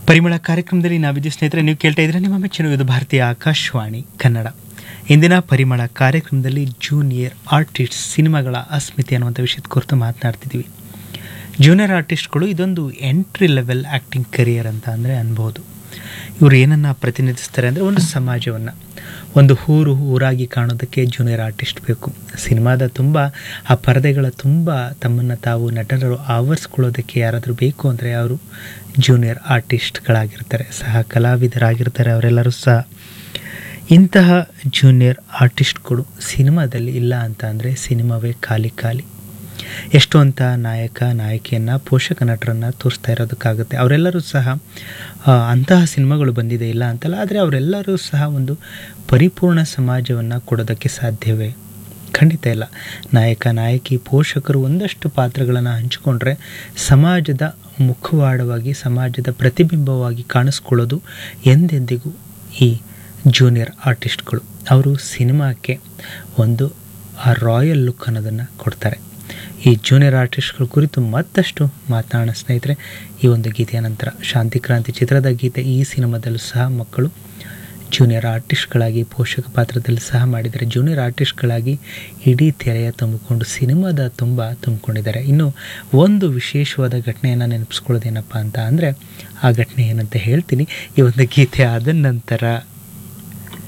ಪರಿಮಳ ಕಾರ್ಯಕ್ರಮದಲ್ಲಿ ನಾವಿದ್ದೀವಿ ಸ್ನೇಹಿತರೆ ನೀವು ಕೇಳ್ತಾ ಇದ್ರೆ ನಿಮ್ಮ ಮೆಚ್ಚಿನ ವಿವಿಧ ಭಾರತೀಯ ಆಕಾಶವಾಣಿ ಕನ್ನಡ ಇಂದಿನ ಪರಿಮಳ ಕಾರ್ಯಕ್ರಮದಲ್ಲಿ ಜೂನಿಯರ್ ಆರ್ಟಿಸ್ಟ್ ಸಿನಿಮಾಗಳ ಅಸ್ಮಿತೆ ಅನ್ನುವಂಥ ವಿಷಯದ ಕುರಿತು ಮಾತನಾಡ್ತಿದ್ದೀವಿ ಜೂನಿಯರ್ ಆರ್ಟಿಸ್ಟ್ಗಳು ಇದೊಂದು ಎಂಟ್ರಿ ಲೆವೆಲ್ ಆ್ಯಕ್ಟಿಂಗ್ ಕರಿಯರ್ ಅಂತ ಅಂದರೆ ಅನ್ಬೋದು ಇವರು ಏನನ್ನು ಪ್ರತಿನಿಧಿಸ್ತಾರೆ ಅಂದರೆ ಒಂದು ಸಮಾಜವನ್ನು ಒಂದು ಊರು ಊರಾಗಿ ಕಾಣೋದಕ್ಕೆ ಜೂನಿಯರ್ ಆರ್ಟಿಸ್ಟ್ ಬೇಕು ಸಿನಿಮಾದ ತುಂಬ ಆ ಪರದೆಗಳ ತುಂಬ ತಮ್ಮನ್ನು ತಾವು ನಟರು ಆವರಿಸ್ಕೊಳ್ಳೋದಕ್ಕೆ ಯಾರಾದರೂ ಬೇಕು ಅಂದರೆ ಅವರು ಜೂನಿಯರ್ ಆರ್ಟಿಸ್ಟ್ಗಳಾಗಿರ್ತಾರೆ ಸಹ ಕಲಾವಿದರಾಗಿರ್ತಾರೆ ಅವರೆಲ್ಲರೂ ಸಹ ಇಂತಹ ಜೂನಿಯರ್ ಆರ್ಟಿಸ್ಟ್ಗಳು ಸಿನಿಮಾದಲ್ಲಿ ಇಲ್ಲ ಅಂತ ಅಂದರೆ ಸಿನಿಮಾವೇ ಖಾಲಿ ಖಾಲಿ ಎಷ್ಟು ಅಂತ ನಾಯಕ ನಾಯಕಿಯನ್ನು ಪೋಷಕ ನಟರನ್ನು ತೋರಿಸ್ತಾ ಇರೋದಕ್ಕಾಗುತ್ತೆ ಅವರೆಲ್ಲರೂ ಸಹ ಆ, ಅಂತಹ ಸಿನಿಮಾಗಳು ಬಂದಿದೆ ಇಲ್ಲ ಅಂತಲ್ಲ ಆದರೆ ಅವರೆಲ್ಲರೂ ಸಹ ಒಂದು ಪರಿಪೂರ್ಣ ಸಮಾಜವನ್ನು ಕೊಡೋದಕ್ಕೆ ಸಾಧ್ಯವೇ ಖಂಡಿತ ಇಲ್ಲ ನಾಯಕ ನಾಯಕಿ ಪೋಷಕರು ಒಂದಷ್ಟು ಪಾತ್ರಗಳನ್ನು ಹಂಚಿಕೊಂಡ್ರೆ ಸಮಾಜದ ಮುಖವಾಡವಾಗಿ ಸಮಾಜದ ಪ್ರತಿಬಿಂಬವಾಗಿ ಕಾಣಿಸ್ಕೊಳ್ಳೋದು ಎಂದೆಂದಿಗೂ ಈ ಜೂನಿಯರ್ ಆರ್ಟಿಸ್ಟ್ಗಳು ಅವರು ಸಿನಿಮಾಕ್ಕೆ ಒಂದು ಆ ರಾಯಲ್ ಲುಕ್ ಅನ್ನೋದನ್ನು ಕೊಡ್ತಾರೆ ಈ ಜೂನಿಯರ್ ಆರ್ಟಿಸ್ಟ್ಗಳ ಕುರಿತು ಮತ್ತಷ್ಟು ಮಾತನಾಡೋಣ ಸ್ನೇಹಿತರೆ ಈ ಒಂದು ಗೀತೆಯ ನಂತರ ಶಾಂತಿ ಕ್ರಾಂತಿ ಚಿತ್ರದ ಗೀತೆ ಈ ಸಿನಿಮಾದಲ್ಲೂ ಸಹ ಮಕ್ಕಳು ಜೂನಿಯರ್ ಆರ್ಟಿಸ್ಟ್ಗಳಾಗಿ ಪೋಷಕ ಪಾತ್ರದಲ್ಲಿ ಸಹ ಮಾಡಿದ್ದಾರೆ ಜೂನಿಯರ್ ಆರ್ಟಿಸ್ಟ್ಗಳಾಗಿ ಇಡೀ ತೆರೆಯ ತುಂಬಿಕೊಂಡು ಸಿನಿಮಾದ ತುಂಬ ತುಂಬಿಕೊಂಡಿದ್ದಾರೆ ಇನ್ನು ಒಂದು ವಿಶೇಷವಾದ ಘಟನೆಯನ್ನು ನೆನಪಿಸ್ಕೊಳ್ಳೋದೇನಪ್ಪ ಅಂತ ಅಂದರೆ ಆ ಘಟನೆ ಏನಂತ ಹೇಳ್ತೀನಿ ಈ ಒಂದು ಗೀತೆ ಆದ ನಂತರ